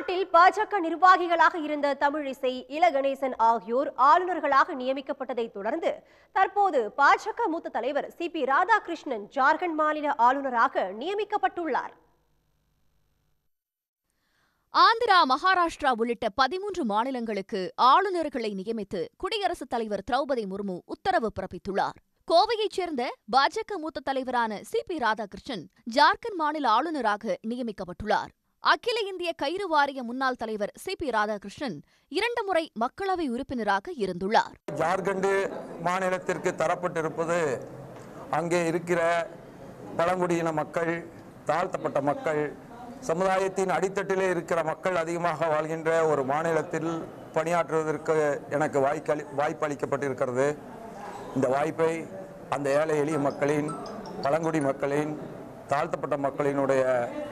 தமிழ்நாட்டில் பாஜக நிர்வாகிகளாக இருந்த தமிழிசை இல கணேசன் ஆகியோர் ஆளுநர்களாக நியமிக்கப்பட்டதை தொடர்ந்து தற்போது பாஜக மூத்த தலைவர் சி பி ராதாகிருஷ்ணன் ஜார்க்கண்ட் மாநில ஆளுநராக நியமிக்கப்பட்டுள்ளார் ஆந்திரா மகாராஷ்டிரா உள்ளிட்ட பதிமூன்று மாநிலங்களுக்கு ஆளுநர்களை நியமித்து குடியரசுத் தலைவர் திரௌபதி முர்மு உத்தரவு பிறப்பித்துள்ளார் கோவையைச் சேர்ந்த பாஜக மூத்த தலைவரான சி பி ராதாகிருஷ்ணன் ஜார்க்கண்ட் மாநில ஆளுநராக நியமிக்கப்பட்டுள்ளார் அகில இந்திய கயிறு வாரிய முன்னாள் தலைவர் சி பி ராதாகிருஷ்ணன் இரண்டு முறை மக்களவை உறுப்பினராக இருந்துள்ளார் ஜார்க்கண்டு மாநிலத்திற்கு தரப்பட்டிருப்பது அங்கே இருக்கிற பழங்குடியின மக்கள் தாழ்த்தப்பட்ட மக்கள் சமுதாயத்தின் அடித்தட்டிலே இருக்கிற மக்கள் அதிகமாக வாழ்கின்ற ஒரு மாநிலத்தில் பணியாற்றுவதற்கு எனக்கு வாய்க்களி வாய்ப்பு அளிக்கப்பட்டிருக்கிறது இந்த வாய்ப்பை அந்த ஏழை எளிய மக்களின் பழங்குடி மக்களின் தாழ்த்தப்பட்ட மக்களினுடைய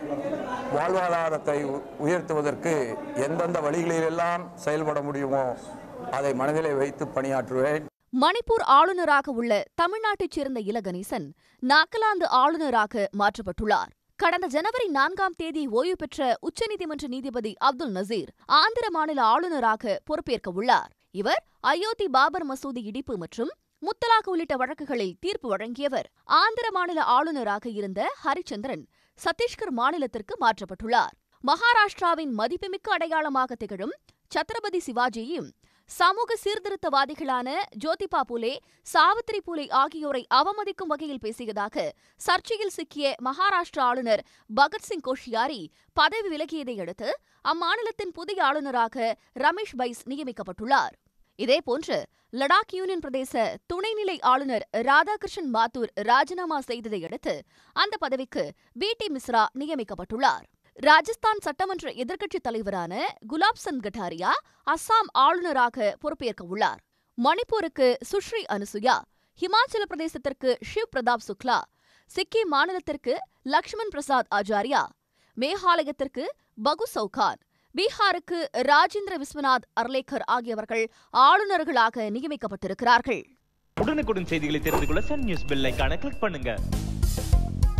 வாழ்வாதாரத்தை உ- உயர்த்துவதற்கு எந்தெந்த வழிகளிலெல்லாம் செயல்பட முடியுமோ அதை மனதிலே வைத்து பணியாற்றுவேன் மணிப்பூர் ஆளுநராக உள்ள தமிழ்நாட்டைச் சேர்ந்த இலகணேசன் நாகாலாந்து ஆளுநராக மாற்றப்பட்டுள்ளார் கடந்த ஜனவரி நான்காம் தேதி ஓய்வு பெற்ற உச்சநீதிமன்ற நீதிபதி அப்துல் நசீர் ஆந்திர மாநில ஆளுநராக பொறுப்பேற்க உள்ளார் இவர் அயோத்தி பாபர் மசூதி இடிப்பு மற்றும் முத்தலாக் உள்ளிட்ட வழக்குகளில் தீர்ப்பு வழங்கியவர் ஆந்திர மாநில ஆளுநராக இருந்த ஹரிச்சந்திரன் சத்தீஸ்கர் மாநிலத்திற்கு மாற்றப்பட்டுள்ளார் மகாராஷ்டிராவின் மதிப்புமிக்க அடையாளமாக திகழும் சத்ரபதி சிவாஜியும் சமூக சீர்திருத்தவாதிகளான ஜோதிபா பூலே சாவித்திரி பூலே ஆகியோரை அவமதிக்கும் வகையில் பேசியதாக சர்ச்சையில் சிக்கிய மகாராஷ்டிரா ஆளுநர் பகத்சிங் கோஷியாரி பதவி விலகியதை அடுத்து அம்மாநிலத்தின் புதிய ஆளுநராக ரமேஷ் பைஸ் நியமிக்கப்பட்டுள்ளார் இதேபோன்று லடாக் யூனியன் பிரதேச துணைநிலை ஆளுநர் ராதாகிருஷ்ணன் மாத்தூர் ராஜினாமா செய்ததை அடுத்து அந்த பதவிக்கு பி டி மிஸ்ரா நியமிக்கப்பட்டுள்ளார் ராஜஸ்தான் சட்டமன்ற எதிர்க்கட்சித் தலைவரான குலாப்சந்த் கட்டாரியா அஸ்ஸாம் ஆளுநராக பொறுப்பேற்க உள்ளார் மணிப்பூருக்கு சுஸ்ரீ அனுசுயா ஹிமாச்சல பிரதேசத்திற்கு ஷிவ் பிரதாப் சுக்லா சிக்கிம் மாநிலத்திற்கு லக்ஷ்மண் பிரசாத் ஆச்சாரியா மேகாலயத்திற்கு பகு சௌகான் பீகாருக்கு ராஜேந்திர விஸ்வநாத் அர்லேக்கர் ஆகியவர்கள் ஆளுநர்களாக நியமிக்கப்பட்டிருக்கிறார்கள் உடனுக்குடன் செய்திகளை தெரிந்து கொள்ள சன் நியூஸ் பெல் ஐகானை கிளிக் பண்ணுங்க